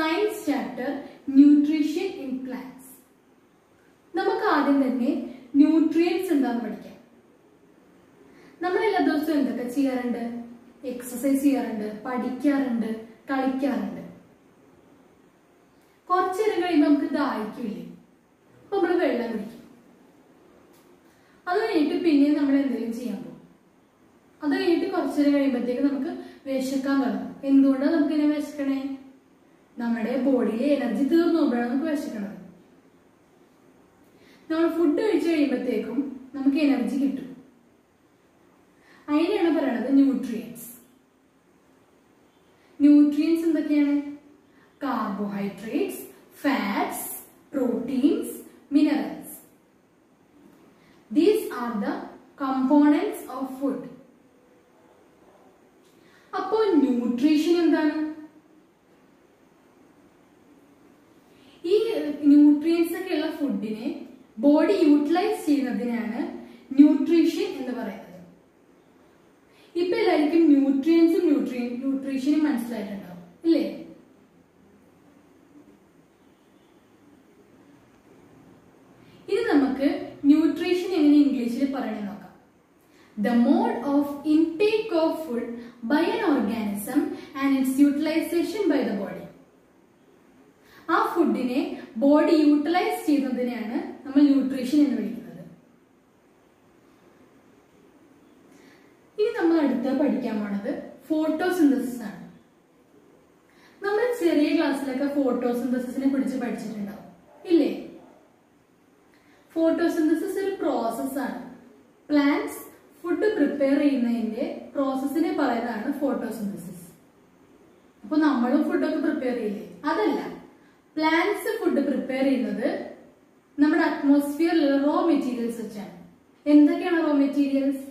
Science chapter nutrition in plants നമുക്ക് ആദ്യം തന്നെ ന്യൂട്രിയൻസ് എന്താന്ന് പഠിക്കാം നമ്മൾ എല്ലാ ദിവസവും എന്തൊക്കെ ചെയ്യാറുണ്ട് എക്സസൈസ് ചെയ്യാറുണ്ട് പഠിക്കാറുണ്ട് കളിക്കാറുണ്ട് കുറച്ചു നേരം കഴിയുമ്പോൾ നമുക്ക് ദാഹിക്കില്ലേ അപ്പൊ നമ്മൾ വെള്ളം കുടിക്കും അത് കഴിഞ്ഞിട്ട് പിന്നെ നമ്മൾ എന്തെങ്കിലും ചെയ്യാൻ പോകും അത് കഴിഞ്ഞിട്ട് കുറച്ചു നേരം കഴിയുമ്പോഴത്തേക്ക് നമുക്ക് വിശക്കാൻ തുടങ്ങും എന്തുകൊണ്ടാണ് നമുക്ക് ഇങ്ങനെ വിശക്കണേ നമ്മുടെ ബോഡിയിലെ എനർജി തീർന്നു പോകുമ്പോഴാണ് നമുക്ക് വിശക്കണത് നമ്മൾ ഫുഡ് കഴിച്ചു കഴിയുമ്പോഴത്തേക്കും നമുക്ക് എനർജി കിട്ടും അതിനെയാണ് പറയണത് ന്യൂട്രിയൻസ് ന്യൂട്രിയൻസ് എന്തൊക്കെയാണ് carbohydrates fats proteins minerals these are the components of food അപ്പോൾ ന്യൂട്രീഷൻ എന്താണ് ഈ ന്യൂട്രിയൻസ് ഒക്കെ ഉള്ള ഫുഡിനെ ബോഡി യൂട്ടിലൈസ് ചെയ്യുന്നതിനാണ് ന്യൂട്രീഷൻ എന്ന് പറയുന്നത് ഇപ്പൊ എല്ലാവർക്കും ന്യൂട്രിയൻസും ന്യൂട്രിയൻ ന്യൂട്രീഷനും മനസ്സിലായിട്ടുണ്ടാവും ഇല്ലേ ഇനി നമുക്ക് ന്യൂട്രീഷൻ എങ്ങനെ ഇംഗ്ലീഷിൽ പറയണേ നോക്കാം the mode of intake of food by an organism and its utilisation by the body ആ ഫുഡിനെ ബോഡി യൂട്ടിലൈസ് ചെയ്യുന്നതിനെയാണ് നമ്മൾ ന്യൂട്രീഷൻ എന്ന് വിളിക്കുന്നത് ഇനി നമ്മൾ അടുത്ത പഠിക്കാൻ പോണത് ഫോട്ടോസിന്തസിസ് ആണ് നമ്മൾ ചെറിയ ക്ലാസ്സിലൊക്കെ ഫോട്ടോസിന്തസിസിനെ കുറിച്ച് പഠിച്ചിട്ടുണ്ടാവും ഇല്ലേ ഫോട്ടോസിന്തസിസ് ഒരു പ്രോസസ്സാണ് പ്ലാന്റ്സ് ഫുഡ് പ്രിപ്പയർ ചെയ്യുന്നതിന്റെ പ്രോസസ്സിനെ പറയുന്നതാണ് ഫോട്ടോസിന്തസിസ് അപ്പൊ നമ്മളും ഫുഡൊക്കെ പ്രിപ്പയർ ചെയ്യില്ലേ അതല്ല പ്ലാന്റ്സ് ഫുഡ് പ്രിപ്പയർ ചെയ്യുന്നത് നമ്മുടെ അറ്റ്മോസ്ഫിയറിലുള്ള റോ മെറ്റീരിയൽസ് വെച്ചാണ് എന്തൊക്കെയാണ് raw materials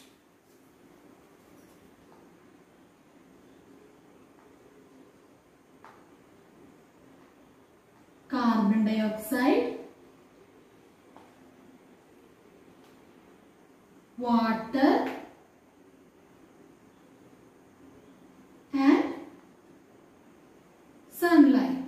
carbon dioxide water and sunlight.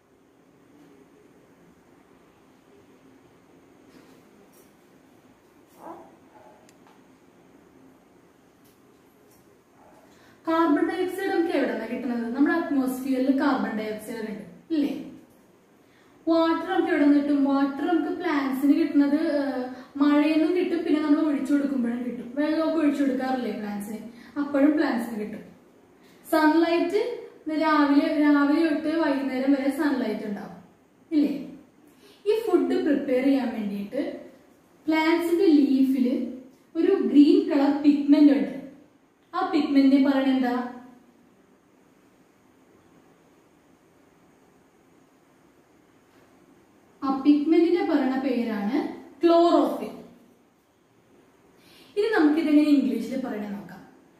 Carbon dioxide നമുക്ക് എവിടെ കിട്ടുന്നത് നമ്മുടെ അറ്റ്മോസ്ഫിയറിൽ കാർബൺ ഡൈ ഓക്സൈഡ് ഉണ്ട് ഇല്ലേ വാട്ടർ നമുക്ക് എവിടെ നിന്ന് കിട്ടും വാട്ടർ നമുക്ക് പ്ലാന്റ്സിന് കിട്ടുന്നത് മഴയിൽ നിന്നും കിട്ടും പിന്നെ നമ്മൾ ഒഴിച്ചു കൊടുക്കുമ്പോഴും കിട്ടും വെള്ളമൊക്കെ ഒഴിച്ചു കൊടുക്കാറില്ലേ പ്ലാന്റ്സിന് അപ്പോഴും പ്ലാന്റ്സിന് കിട്ടും സൺലൈറ്റ് രാവിലെ രാവിലെ തൊട്ട് വൈകുന്നേരം വരെ സൺലൈറ്റ് ഉണ്ടാവും ഇല്ലേ ഈ ഫുഡ് പ്രിപ്പയർ ചെയ്യാൻ വേണ്ടിയിട്ട് പ്ലാന്റ്സിന്റെ ലീഫിൽ ഒരു ഗ്രീൻ കളർ പിഗ്മെന്റ് ഉണ്ട് ആ പിഗ്മെന്റിനെ പറയണ എന്താ ആ പിഗ്മെന്റിനെ പറയുന്ന പേരാണ് ക്ലോറോഫിൽ ഇനി നമുക്കിതെങ്ങനെ ഇംഗ്ലീഷിൽ പറയണേ നോക്കാം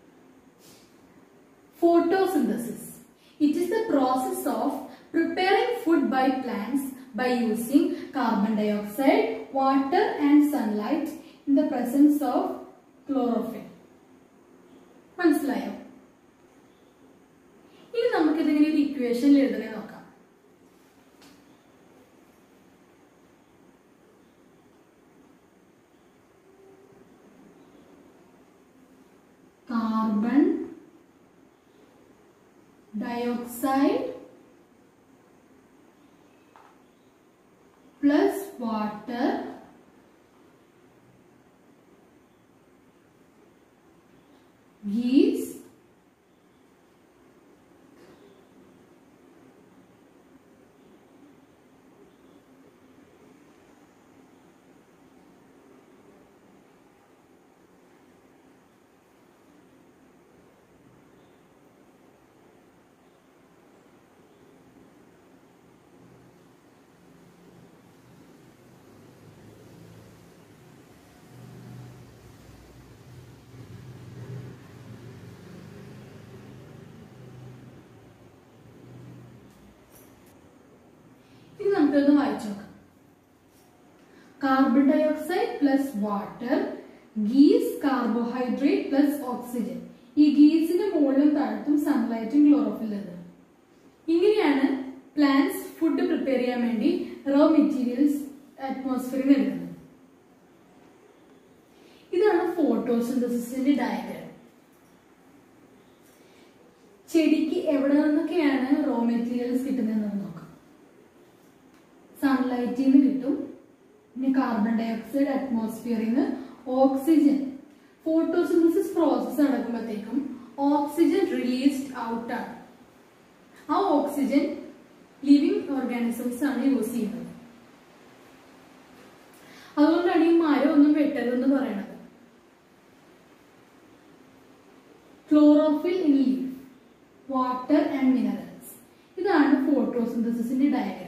photosynthesis it is the process of preparing food by plants by using carbon dioxide water and sunlight in the presence of chlorophyll മനസ്സിലായോ ഇനി നമുക്കിതിങ്ങനെ ഒരു ഇക്വേഷനിൽ എഴുതണേ നോക്കാം carbon dioxide plus water gives ഇനി നമുക്കൊന്ന് വായിച്ചു നോക്കാം carbon dioxide plus water gives carbohydrate plus oxygen ഈ ഗീസിന്റെ മുകളിലും താഴത്തും സൺലൈറ്റും ക്ലോറോഫിൽ ഇങ്ങനെയാണ് പ്ലാന്റ് ഉപയോഗിക്കാൻ വേണ്ടി റോ മെറ്റീരിയൽസ് അറ്റ്മോസ്ഫിയറിൽ നിന്ന് എടുക്കുന്നത് ഇതാണ് ഫോട്ടോസിന്തസിന്റെ ഡയഗ്രാം ചെടിക്ക് എവിടെ നിന്നൊക്കെയാണ് റോ മെറ്റീരിയൽസ് കിട്ടുന്നതെന്ന് നോക്കാം സൺലൈറ്റിൽ നിന്ന് കിട്ടും പിന്നെ കാർബൺ ഡൈ ഓക്സൈഡ് അറ്റ്മോസ്ഫിയറിൽ നിന്ന് ഓക്സിജൻ ഫോട്ടോസിന്തസിസ് പ്രോസസ് നടക്കുമ്പോഴത്തേക്കും ഓക്സിജൻ റിലീസ്ഡ് ഔട്ട് ആണ് ആ ഓക്സിജൻ ലിവിങ് ഓർഗാനിസംസ് ആണ് യൂസ് ചെയ്യുന്നത് അതുകൊണ്ടാണ് ഈ മരം ഒന്നും വെട്ടരുതെന്ന് പറയണത് chlorophyll in leaf water and minerals ഇതാണ് ഫോട്ടോസിന്തസിന്റെ ഡയഗ്രാം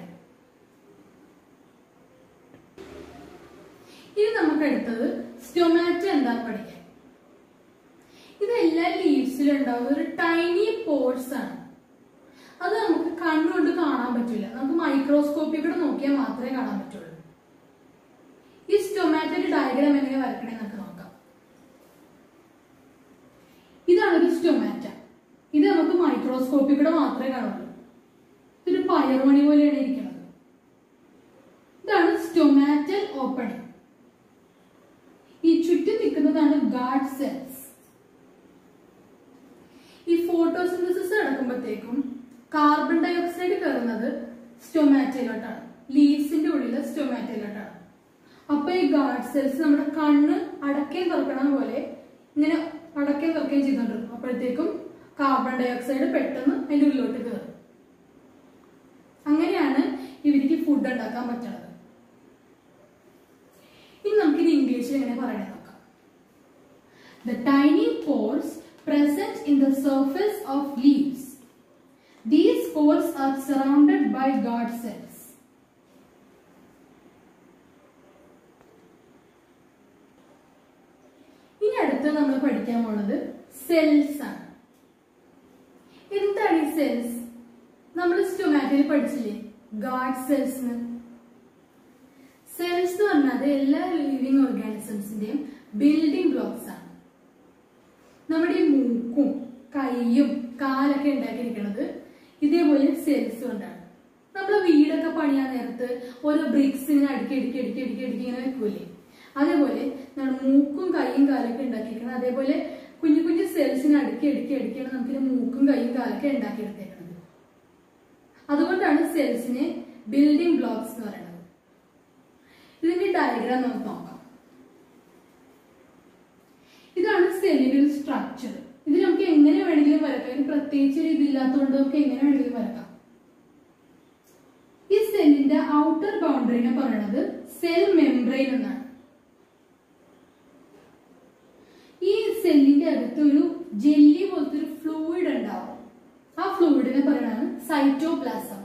ഇനി നമുക്ക് അടുത്തത് സ്റ്റൊമാറ്റോ എന്താന്ന് പഠിക്കാം ഇത് എല്ലാ ലീവ്സിലും ഉണ്ടാവുന്ന ഒരു ടൈനി പോർട്സ് ആണ് അത് നമുക്ക് കണ്ണുകൊണ്ട് കാണാൻ പറ്റില്ല നമുക്ക് മൈക്രോസ്കോപ്പിൽ കൂടെ നോക്കിയാൽ മാത്രമേ കാണാൻ പറ്റുള്ളൂ ഈ സ്റ്റൊമാറ്റോയുടെ ഡയഗ്രാം എങ്ങനെ വരക്കണേ നമുക്ക് നോക്കാം ഇതാണ് ഒരു സ്റ്റൊമാറ്റ ഇത് നമുക്ക് മൈക്രോസ്കോപ്പിൽ കൂടെ മാത്രമേ കാണുള്ളൂ ഇതൊരു പയറുമണി പോലെയാണ് ഇരിക്കുന്നത് ഇതാണ് സ്റ്റൊമാറ്റൽ ഓപ്പണിംഗ് ഈ ചുറ്റും നിൽക്കുന്നതാണ് ഗാഡ് സെൽസ് ഈ ഫോട്ടോസിന്തസിസ് നടക്കുമ്പോഴത്തേക്കും കാർബൺ ഡൈ ഓക്സൈഡ് കയറുന്നത് സ്റ്റൊമാറ്റയിലോട്ടാണ് ലീവ്സിന്റെ ഉള്ളിലെ സ്റ്റൊമാറ്റയിലോട്ടാണ് അപ്പൊ ഈ ഗാഡ് സെൽസ് നമ്മുടെ കണ്ണ് അടക്കേം തുറക്കണ പോലെ ഇങ്ങനെ അടക്കേം തുറക്കുകയും ചെയ്തോണ്ടിരിക്കും അപ്പോഴത്തേക്കും കാർബൺ ഡൈ ഓക്സൈഡ് പെട്ടെന്ന് അതിന്റെ ഉള്ളിലോട്ട് കയറും അങ്ങനെയാണ് ഇവർക്ക് ഫുഡ് ഉണ്ടാക്കാൻ പറ്റണത് ഇനി നമുക്കിത് ഇംഗ്ലീഷിൽ എങ്ങനെ പറയണേ നോക്കാം the tiny pores present in the surface of leaves. These pores are surrounded by guard cells. ഇനി അടുത്ത് നമ്മൾ പഠിക്കാൻ പോണത് സെൽസ് ആണ് എന്താണ് ഈ സെൽസ് നമ്മൾ സ്റ്റൊമാറ്റോയിൽ പഠിച്ചില്ലേ ഗാർഡ് സെൽസ് സെൽസ് എന്ന് പറഞ്ഞാൽ എല്ലാ ലിവിങ് ഓർഗാനിസംസിന്റെയും ബിൽഡിംഗ് ബ്ലോക്സ് ആണ് നമ്മുടെ ഈ മൂക്കും കൈയും കാലൊക്കെ ഉണ്ടാക്കിയിരിക്കുന്നത് ഇതേപോലെ സെൽസ് കൊണ്ടാണ് നമ്മൾ വീടൊക്കെ പണിയാൻ നേരത്ത് ഓരോ ബ്രിക്സ് ഇങ്ങനെ അടുക്കി അടുക്കി അടുക്കി അടുക്കി അടുക്കി ഇങ്ങനെ വെക്കൂലേ അതേപോലെ നമ്മുടെ മൂക്കും കൈയും കാലൊക്കെ ഉണ്ടാക്കിയിരിക്കുന്നത് അതേപോലെ കുഞ്ഞു കുഞ്ഞു സെൽസിനെ അടുക്കി അടുക്കി അടുക്കിയാണ് നമുക്ക് മൂക്കും കൈയും കാലൊക്കെ ഉണ്ടാക്കിയെടുത്തേക്കുന്നത് അതുകൊണ്ടാണ് സെൽസിനെ ബിൽഡിംഗ് ബ്ലോക്സ് എന്ന് പറയുന്നത് ഇതിന്റെ ഡയഗ്രാം നമുക്ക് നോക്കാം ഇതാണ് സെല്ലിന്റെ ഒരു സ്ട്രക്ചർ ഇത് നമുക്ക് എങ്ങനെ വേണമെങ്കിലും വരക്കാം ഇതിന് പ്രത്യേകിച്ച് ഒരു ഇതില്ലാത്തതുകൊണ്ട് നമുക്ക് എങ്ങനെ വേണമെങ്കിലും വരക്കാം ഈ സെല്ലിന്റെ ഔട്ടർ ബൗണ്ടറിനെ പറയുന്നത് സെൽ മെംബ്രെയിൻ എന്നാണ് ഈ സെല്ലിന്റെ അകത്ത് ഒരു ജെല്ലി പോലത്തെ ഒരു ഫ്ലൂയിഡ് ഉണ്ടാവും ആ ഫ്ലൂയിഡിനെ പറയുന്നതാണ് സൈറ്റോപ്ലാസം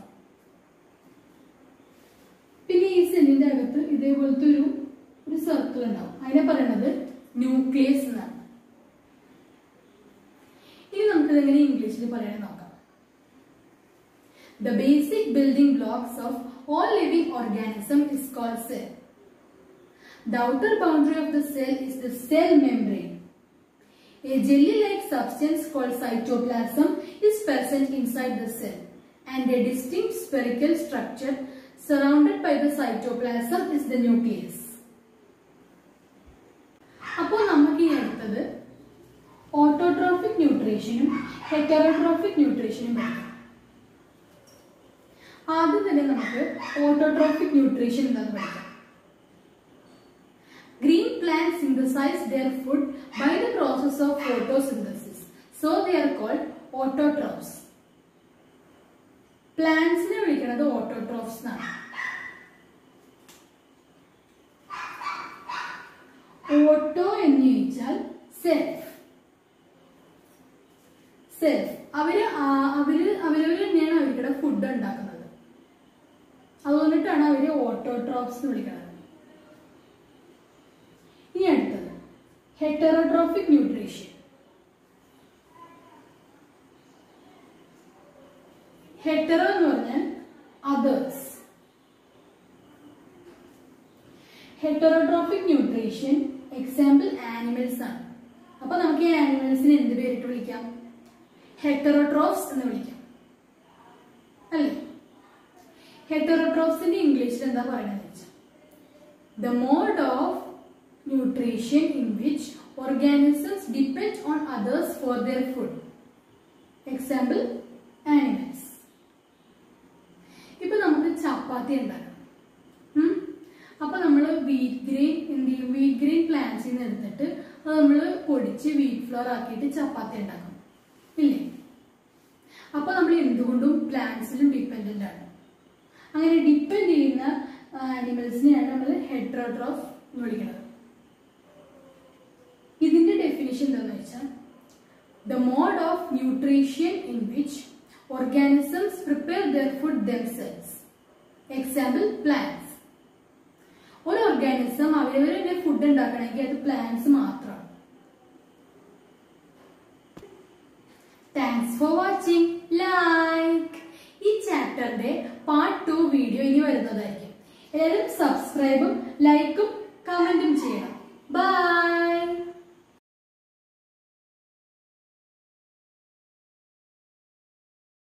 പിന്നെ ഈ സെല്ലിന്റെ അകത്ത് ഇതേപോലത്തെ ഒരു ഒരു സർക്കിൾ ഉണ്ടാവും അതിനെ പറയുന്നത് ന്യൂക്ലിയസ് എന്നാണ് ഇനി നമുക്ക് ഇതെങ്ങനെ ഇംഗ്ലീഷിൽ പറയാൻ നോക്കാം the basic building blocks of all living organism is called cell the outer boundary of the cell is the cell membrane A jelly-like substance called cytoplasm is present inside the cell and a distinct spherical structure surrounded by the cytoplasm is the nucleus. അപ്പോൾ നമുക്ക് ഈ അടുത്തത് autotrophic ന്യൂട്രീഷനും heterotrophic ന്യൂട്രീഷനും പഠിക്കാം ആദ്യം തന്നെ നമുക്ക് autotrophic nutrition എന്താണെന്ന് പഠിക്കാം Green plants synthesize their food by the process of photosynthesis. So they are called autotrophs. പ്ലാന്റ്സിനെ വിളിക്കുന്നത് ഓട്ടോട്രോഫ്സ് എന്നാണ് ഓട്ടോ എന്ന് ചോദിച്ചാൽ സെൽഫ് സെൽഫ് അവര് ആ- അവര് അവരവർ തന്നെയാണ് അവർക്കിടെ ഫുഡ് ഉണ്ടാക്കുന്നത് അതുകൊണ്ടിട്ടാണ് അവര് ഓട്ടോട്രോഫ്സ് എന്ന് വിളിക്കുന്നത് ഇനി അടുത്തത് ഹെറ്ററോട്രോഫിക് ന്യൂട്രീഷൻ ഹെറ്ററോ എന്ന് പറഞ്ഞാൽ others heterotrophic nutrition example animals ആണ് അപ്പൊ നമുക്ക് ഈ ആനിമൽസിനെ എന്ത് പേരിട്ട് വിളിക്കാം ഹെറ്ററോട്രോഫ്സ് എന്ന് വിളിക്കാം അല്ലേ ഹെറ്ററോട്രോഫ്സിന്റെ ഇംഗ്ലീഷിൽ എന്താ പറയുന്നത് വെച്ചാൽ the mode of nutrition in which organisms depend on others for their food example animals ഇപ്പൊ നമുക്ക് ചപ്പാത്തി ഉണ്ടാക്കാം ഉം? അപ്പൊ നമ്മൾ വീറ്റ് ഗ്രെയിൻ എന്ത് ചെയ്യും വീറ്റ് ഗ്രെയിൻ പ്ലാന്റ്സിൽ നിന്ന് എടുത്തിട്ട് അത് നമ്മൾ പൊടിച്ച് വീറ്റ് ഫ്ലോർ ആക്കിയിട്ട് ചപ്പാത്തി ഉണ്ടാക്കും ഇല്ലേ അപ്പൊ നമ്മൾ എന്തുകൊണ്ടും പ്ലാന്റ്സിലും ഡിപ്പെൻഡന്റ് ആണ് അങ്ങനെ ഡിപ്പെൻഡ് ചെയ്യുന്ന ആനിമൽസിനെയാണ് നമ്മൾ ഹെട്രോട്രോഫ് എന്ന് വിളിക്കുന്നത് ഇതിന്റെ ഡെഫിനിഷൻ എന്താണെന്ന് വെച്ചാൽ the mode of nutrition in which organisms prepare their food themselves example plants ഒരു ഓർഗാനിസം അവരവരുടെ ഫുഡ് ഉണ്ടാക്കണമെങ്കിൽ അത് പ്ലാന്റ്സ് മാത്രമാണ് താങ്ക്സ് ഫോർ വാച്ചിങ് ലൈക്ക് ഈ ചാപ്റ്ററിന്റെ പാർട്ട് ടു വീഡിയോ ഇനി വരുന്നതായിരിക്കും എല്ലാവരും സബ്സ്ക്രൈബും ലൈക്കും